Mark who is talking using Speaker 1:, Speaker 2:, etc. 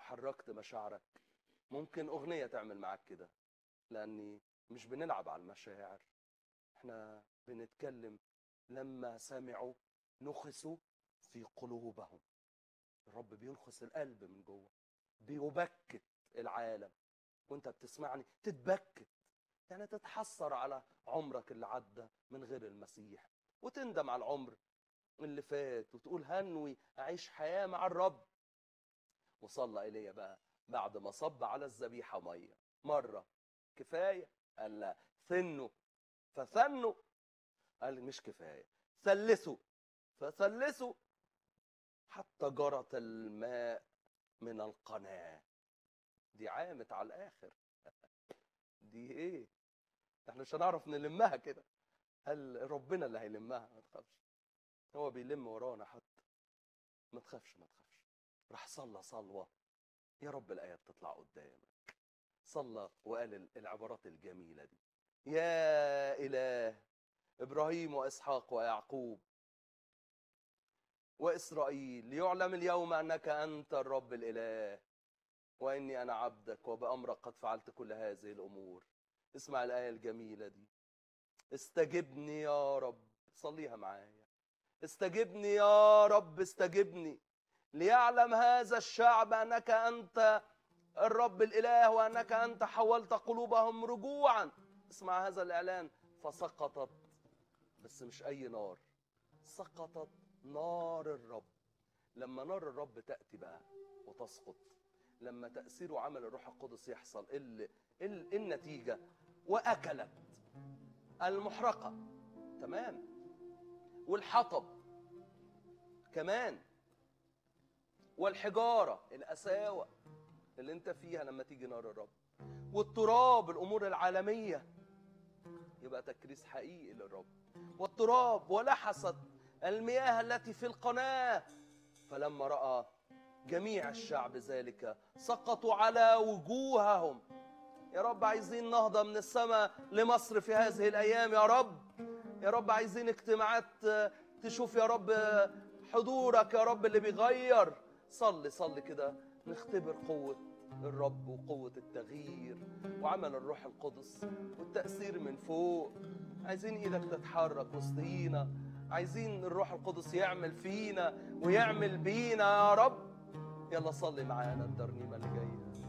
Speaker 1: وحركت مشاعرك ممكن أغنية تعمل معاك كده لأني مش بنلعب على المشاعر احنا بنتكلم لما سمعوا نخسوا في قلوبهم الرب بينخس القلب من جوه بيبكت العالم وانت بتسمعني تتبكت يعني تتحسر على عمرك اللي عدى من غير المسيح وتندم على العمر اللي فات وتقول هنوي اعيش حياه مع الرب وصلى ايليا بقى بعد ما صب على الذبيحه ميه مره كفايه قال لا ثنوا فثنوا قال مش كفايه ثلثوا فثلثوا حتى جرت الماء من القناه دي عامت على الاخر دي ايه احنا مش هنعرف نلمها كده هل ربنا اللي هيلمها ما تخافش هو بيلم ورانا حتى ما تخافش ما تخافش راح صلى صلوه يا رب الايات تطلع قدامك صلى وقال العبارات الجميله دي يا اله ابراهيم واسحاق ويعقوب واسرائيل ليعلم اليوم انك انت الرب الاله واني انا عبدك وبامرك قد فعلت كل هذه الامور اسمع الايه الجميله دي استجبني يا رب صليها معايا استجبني يا رب استجبني ليعلم هذا الشعب انك انت الرب الاله وانك انت حولت قلوبهم رجوعا اسمع هذا الاعلان فسقطت بس مش اي نار سقطت نار الرب لما نار الرب تاتي بقى وتسقط لما تاثير وعمل الروح القدس يحصل ايه ال- إيه ال- إيه النتيجه واكلت المحرقه تمام والحطب كمان والحجاره القساوه اللي انت فيها لما تيجي نار الرب والتراب الامور العالميه يبقى تكريس حقيقي للرب والتراب ولحست المياه التي في القناه فلما راى جميع الشعب ذلك سقطوا على وجوههم يا رب عايزين نهضه من السماء لمصر في هذه الايام يا رب يا رب عايزين اجتماعات آه، تشوف يا رب آه، حضورك يا رب اللي بيغير صلي صلي كده نختبر قوة الرب وقوة التغيير وعمل الروح القدس والتأثير من فوق عايزين ايدك تتحرك وسطينا عايزين الروح القدس يعمل فينا ويعمل بينا يا رب يلا صلي معانا الترنيمة اللي